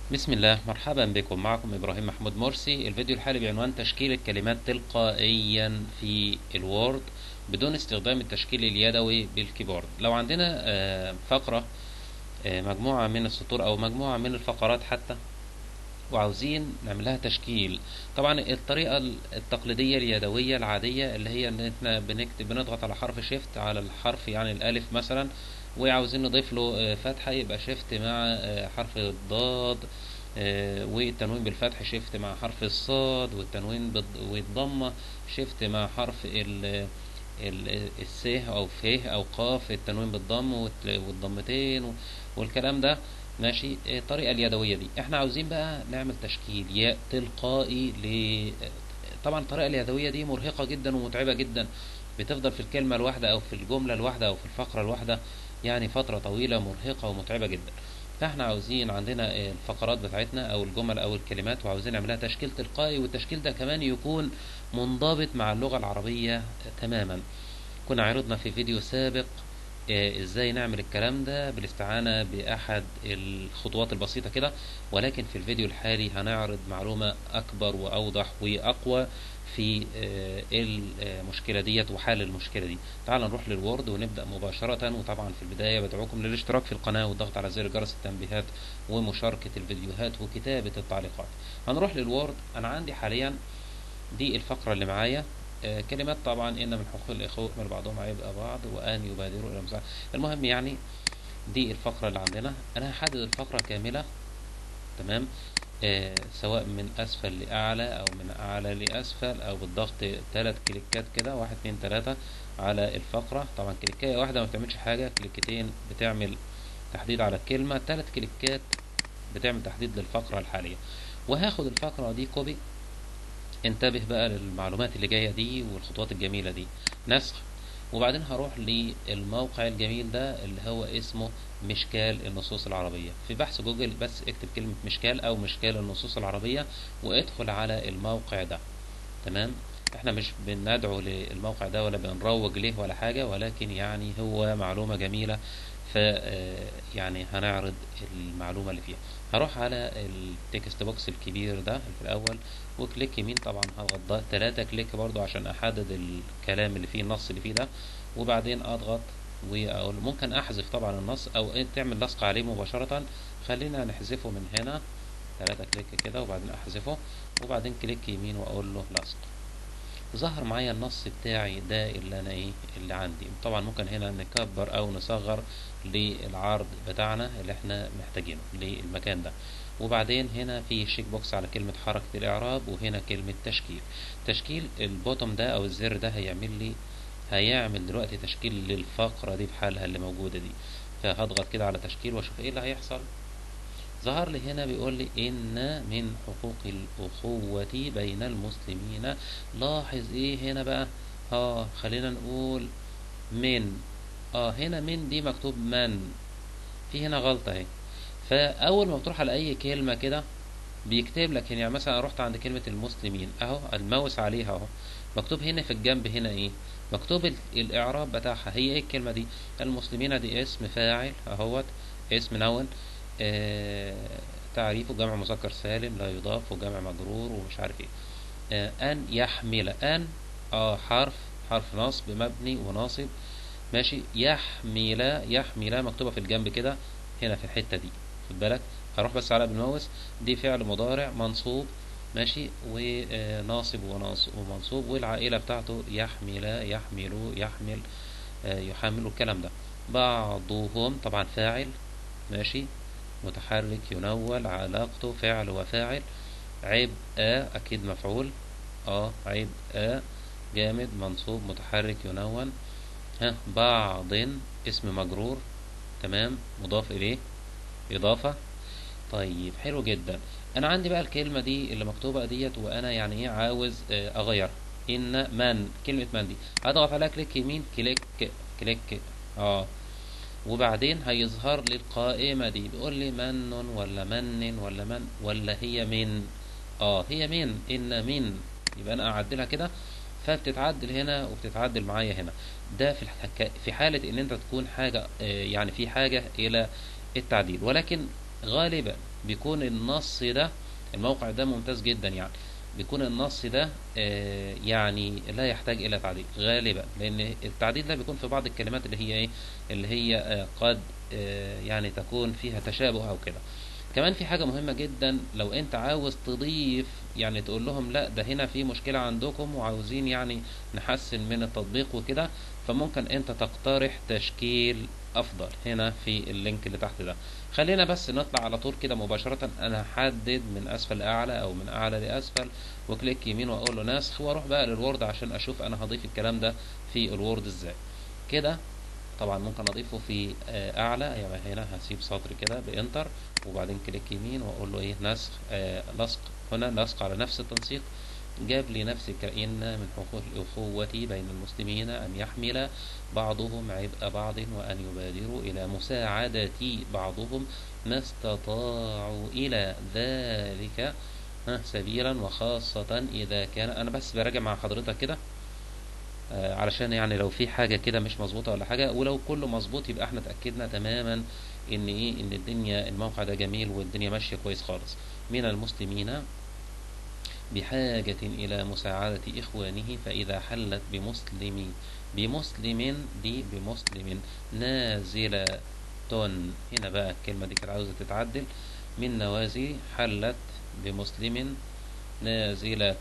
بسم الله مرحبا بكم معكم إبراهيم محمود مرسي الفيديو الحالي بعنوان تشكيل الكلمات تلقائيا في الوورد بدون استخدام التشكيل اليدوي بالكيبورد لو عندنا آه، فقرة آه، مجموعة من السطور أو مجموعة من الفقرات حتى وعاوزين نعملها تشكيل طبعا الطريقة التقليدية اليدوية العادية اللي هي ان احنا بنكتب بنضغط على حرف شيفت على الحرف يعني الألف مثلا وعاوزين نضيف له آه، فتحة يبقى شيفت مع آه، حرف الضاد آه، والتنوين بالفتح شيفت مع حرف الصاد والتنوين بالض- والضمة شيفت مع حرف ال ال- الس او ف او قاف التنوين بالضم والت- والضمتين و- والكلام ده ماشي آه، الطريقة اليدوية دي احنا عاوزين بقى نعمل تشكيل ياء تلقائي ل طبعا الطريقة اليدوية دي مرهقة جدا ومتعبة جدا بتفضل في الكلمة الواحدة أو في الجملة الواحدة أو في الفقرة الواحدة يعني فترة طويلة مرهقة ومتعبة جدا فاحنا عاوزين عندنا آه، الفقرات بتاعتنا أو الجمل أو الكلمات وعاوزين نعملها تشكيل تلقائي والتشكيل ده كمان يكون منضبط مع اللغة العربية تماما كنا عرضنا في فيديو سابق آه، ازاي نعمل الكلام ده بالاستعانة بأحد الخطوات البسيطة كده ولكن في الفيديو الحالي هنعرض معلومة أكبر وأوضح وأقوى في آه، المشكلة ديت وحل المشكلة دي تعال نروح للوورد ونبدأ مباشرة وطبعا في البداية بدعوكم للاشتراك في القناة والضغط على زر جرس التنبيهات ومشاركة الفيديوهات وكتابة التعليقات هنروح للوورد أنا عندي حاليا دي الفقرة اللي معايا آه، كلمات طبعا إن من حقوق الإخوة يحمل بعضهم عيب بعض وأن يبادروا إلى مساعدة المهم يعني دي الفقرة اللي عندنا أنا هحدد الفقرة كاملة تمام آه سواء من أسفل لأعلى أو من أعلى لأسفل أو بالضغط ثلاث كليكات كده واحد اتنين تلاتة على الفقرة طبعا كليكاية واحدة ما بتعملش حاجة كليكتين بتعمل تحديد على الكلمة ثلاث كليكات بتعمل تحديد للفقرة الحالية وهاخد الفقرة دي كوبي انتبه بقى للمعلومات اللي جاية دي والخطوات الجميلة دي نسخ وبعدين هروح للموقع الجميل ده اللي هو اسمه مشكال النصوص العربية في بحث جوجل بس اكتب كلمة مشكال او مشكال النصوص العربية وادخل على الموقع ده تمام احنا مش بندعو للموقع ده ولا بنروج ليه ولا حاجة ولكن يعني هو معلومة جميلة ف آه، يعني هنعرض المعلومة اللي فيها هروح على التكست بوكس الكبير ده اللي في الاول وكليك يمين طبعا هضغط ده تلاتة كليك برضو عشان احدد الكلام اللي فيه النص اللي فيه ده وبعدين اضغط واقول ممكن احذف طبعا النص او إيه تعمل لصق عليه مباشرة خلينا نحذفه من هنا تلاتة كليك كده وبعدين احذفه وبعدين كليك يمين واقول له لصق ظهر معايا النص بتاعي ده اللي انا ايه اللي عندي طبعا ممكن هنا نكبر او نصغر للعرض بتاعنا اللي احنا محتاجينه للمكان ده وبعدين هنا في شيك بوكس على كلمة حركة الإعراب وهنا كلمة تشكيل تشكيل البوتوم ده أو الزر ده هيعمل لي هيعمل دلوقتي تشكيل للفقرة دي بحالها اللي موجودة دي فهضغط كده على تشكيل واشوف ايه اللي هيحصل ظهر لي هنا بيقول لي إن من حقوق الأخوة بين المسلمين لاحظ إيه هنا بقى آه خلينا نقول من آه هنا من دي مكتوب من في هنا غلطة اهي فأول ما بتروح على أي كلمة كده بيكتب لك هنا يعني مثلا رحت عند كلمة المسلمين أهو الماوس عليها أهو مكتوب هنا في الجنب هنا إيه مكتوب ال- الإعراب بتاعها هي إيه الكلمة دي المسلمين دي اسم فاعل أهوت اسم نون آه تعريفه جمع مذكر سالم لا يضاف وجمع مجرور ومش عارف ايه آه أن يحمل أن اه حرف حرف نصب مبني وناصب ماشي يحمل يحمل مكتوبة في الجنب كده هنا في الحتة دي خد بالك هروح بس على بالماوس دي فعل مضارع منصوب ماشي وناصب وناصب ومنصوب والعائلة بتاعته يحمل يحمل يحمل آه، يحمل الكلام ده بعضهم طبعا فاعل ماشي متحرك ينول علاقته فعل وفاعل عيب آ أكيد مفعول اه عيب آ جامد منصوب متحرك ينون ها بعض اسم مجرور تمام مضاف إليه إضافة طيب حلو جدا أنا عندي بقى الكلمة دي اللي مكتوبة ديت وأنا يعني إيه عاوز آه، أغيرها إن من كلمة من دي هضغط عليها كليك يمين كليك كليك اه وبعدين هيظهر لي القائمة دي بيقول لي من ولا من ولا من ولا هي من اه هي من ان من يبقى انا اعدلها كده فبتتعدل هنا وبتتعدل معايا هنا ده في الحك... في حالة ان انت تكون حاجة آه، يعني في حاجة الى التعديل ولكن غالبا بيكون النص ده الموقع ده ممتاز جدا يعني بيكون النص ده آه، يعني لا يحتاج الى تعديل غالبا لان التعديل ده بيكون في بعض الكلمات اللي هي ايه اللي هي آه، قد آه، يعني تكون فيها تشابه او كده كمان في حاجة مهمة جدا لو انت عاوز تضيف يعني تقول لهم لا ده هنا في مشكلة عندكم وعاوزين يعني نحسن من التطبيق وكده فممكن انت تقترح تشكيل افضل هنا في اللينك اللي تحت ده خلينا بس نطلع على طول كده مباشرة انا هحدد من اسفل لاعلى او من اعلى لاسفل وكليك يمين واقول له نسخ واروح بقى للوورد عشان اشوف انا هضيف الكلام ده في الوورد ازاي كده طبعا ممكن اضيفه في آه، اعلى يعني هنا هسيب سطر كده بانتر وبعدين كليك يمين واقول له ايه نسخ آه لصق هنا لصق على نفس التنسيق جاب لي نفس إن من حقوق الأخوة بين المسلمين أن يحمل بعضهم عبء بعض وأن يبادروا إلى مساعدة بعضهم ما استطاعوا إلى ذلك ها، سبيلا وخاصة إذا كان أنا بس براجع مع حضرتك كده آه، علشان يعني لو في حاجة كده مش مظبوطة ولا حاجة ولو كله مظبوط يبقى احنا اتأكدنا تماما ان ايه ان الدنيا الموقع ده جميل والدنيا ماشية كويس خالص من المسلمين بحاجة إلى مساعدة إخوانه فإذا حلت بمسلم بمسلم دي بمسلم نازلة هنا بقى الكلمة دي كانت عاوزة تتعدل من نوازي حلت بمسلم نازلة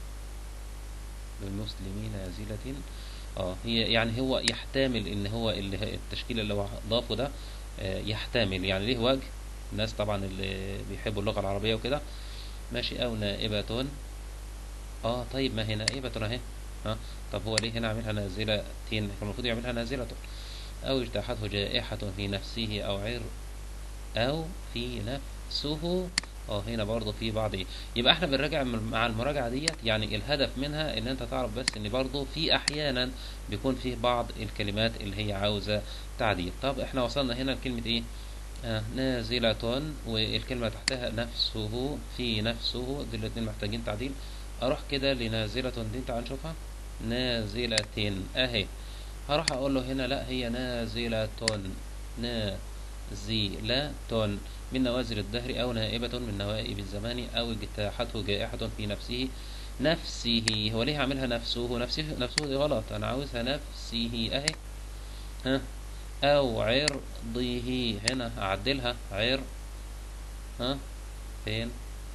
بالمسلمين نازلة اه هي يعني هو يحتمل ان هو اللي التشكيل اللي هو ضافه ده آه، يحتمل يعني ليه وجه الناس طبعا اللي بيحبوا اللغة العربية وكده ماشي او نائبة اه طيب ما هي نائبة اهي ها طب هو ليه هنا عاملها نازلة كان المفروض يعملها نازلة او اجتاحته جائحة في نفسه او عر او في نفسه اه هنا برضه في بعض ايه يبقى احنا بنراجع م- مع المراجعه ديت يعني الهدف منها ان انت تعرف بس ان برضه في احيانا بيكون فيه بعض الكلمات اللي هي عاوزه تعديل طب احنا وصلنا هنا لكلمه ايه آه نازلة والكلمة تحتها نفسه في نفسه دول الاتنين محتاجين تعديل اروح كده لنازلة دي تعال نشوفها نازلة اهي هروح اقول له هنا لا هي نازلة نازلة من نوازل الدهر أو نائبة من نوائب الزمان أو اجتاحته جائحة في نفسه نفسه هو ليه عاملها نفسه نفسه نفسه دي غلط أنا عاوزها نفسه أهي ها أو عرضه هنا أعدلها عر ها فين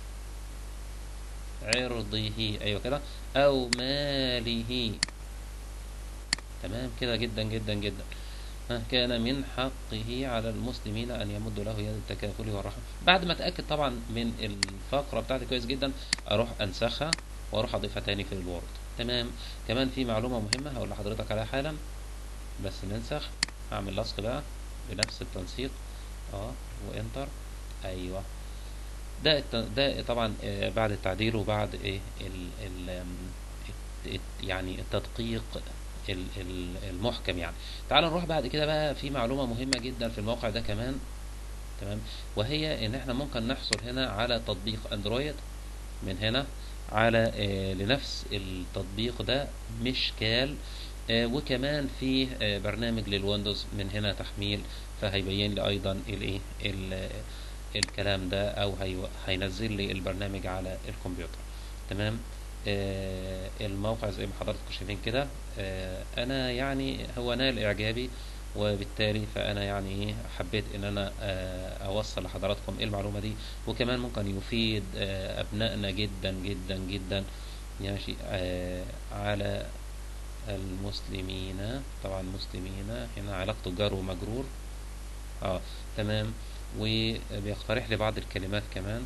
عرضه أيوة كده أو ماله تمام كده جدا جدا جدا ها، كان من حقه على المسلمين أن يمدوا له يد التكافل والرحمة بعد ما أتأكد طبعا من الفقرة بتاعتي كويس جدا أروح أنسخها وأروح أضيفها تاني في الوورد تمام كمان في معلومة مهمة هقول لحضرتك عليها حالا بس ننسخ أعمل لصق بقى بنفس التنسيق اه وانتر ايوه ده الت- ده طبعا آه، بعد التعديل وبعد ايه ال ال آم، الت- الت- يعني التدقيق ال- ال- المحكم يعني تعال نروح بعد كده بقى في معلومة مهمة جدا في الموقع ده كمان تمام وهي ان احنا ممكن نحصل هنا على تطبيق اندرويد من هنا على آه، لنفس التطبيق ده مشكال آه، وكمان فيه آه، برنامج للويندوز من هنا تحميل فهيبين لي ايضا الايه ال- الكلام ده او هي- هينزل لي البرنامج على الكمبيوتر تمام آه، الموقع زي ما حضراتكم شايفين كده آه، انا يعني هو نال اعجابي وبالتالي فانا يعني إيه حبيت ان انا آه، اوصل لحضراتكم إيه المعلومه دي وكمان ممكن يفيد آه، ابنائنا جدا جدا جدا ماشي آه، على المسلمين طبعا المسلمين هنا علاقته جار ومجرور اه تمام وبيقترح لي بعض الكلمات كمان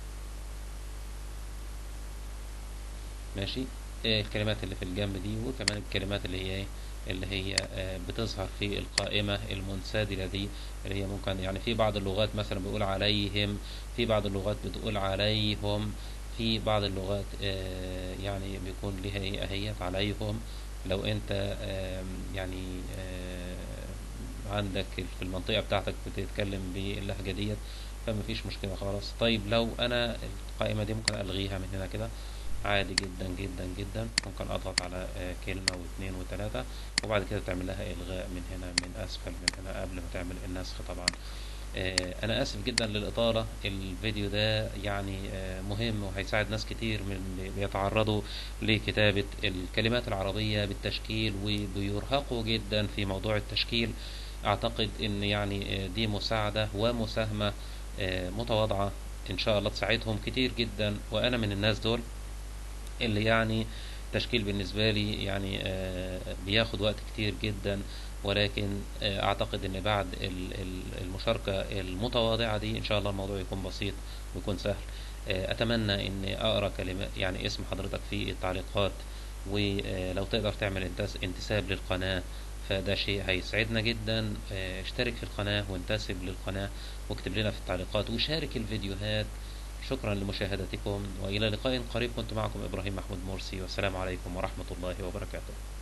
ماشي آه، الكلمات اللي في الجنب دي وكمان الكلمات اللي هي ايه اللي هي آه، بتظهر في القائمة المنسدلة دي اللي هي ممكن يعني في بعض اللغات مثلا بيقول عليهم في بعض اللغات بتقول عليهم في بعض اللغات آه، يعني بيكون ليها ايه اهيت عليهم لو انت آم، يعني آه، عندك في المنطقة بتاعتك بتتكلم باللهجة ديت فمفيش مشكلة خالص طيب لو انا القائمة دي ممكن الغيها من هنا كده عادي جدا جدا جدا ممكن اضغط على آه، كلمة واثنين وثلاثة وبعد كده تعمل لها الغاء من هنا من اسفل من هنا قبل ما تعمل النسخ طبعا آه، انا اسف جدا للاطاله الفيديو ده يعني آه، مهم وهيساعد ناس كتير من اللي بيتعرضوا لكتابه الكلمات العربيه بالتشكيل وبيرهقوا جدا في موضوع التشكيل اعتقد ان يعني آه، دي مساعده ومساهمه آه، متواضعه ان شاء الله تساعدهم كتير جدا وانا من الناس دول اللي يعني تشكيل بالنسبة لي يعني آه، بياخد وقت كتير جدا ولكن آه، أعتقد إن بعد ال- ال- المشاركة المتواضعة دي إن شاء الله الموضوع يكون بسيط ويكون سهل آه، أتمنى إن أقرأ كلمة يعني اسم حضرتك في التعليقات ولو تقدر تعمل انتس- انتساب للقناة فده شيء هيسعدنا جدا آه، اشترك في القناة وانتسب للقناة واكتب لنا في التعليقات وشارك الفيديوهات شكرا لمشاهدتكم وإلى لقاء قريب كنت معكم إبراهيم محمود مرسي والسلام عليكم ورحمة الله وبركاته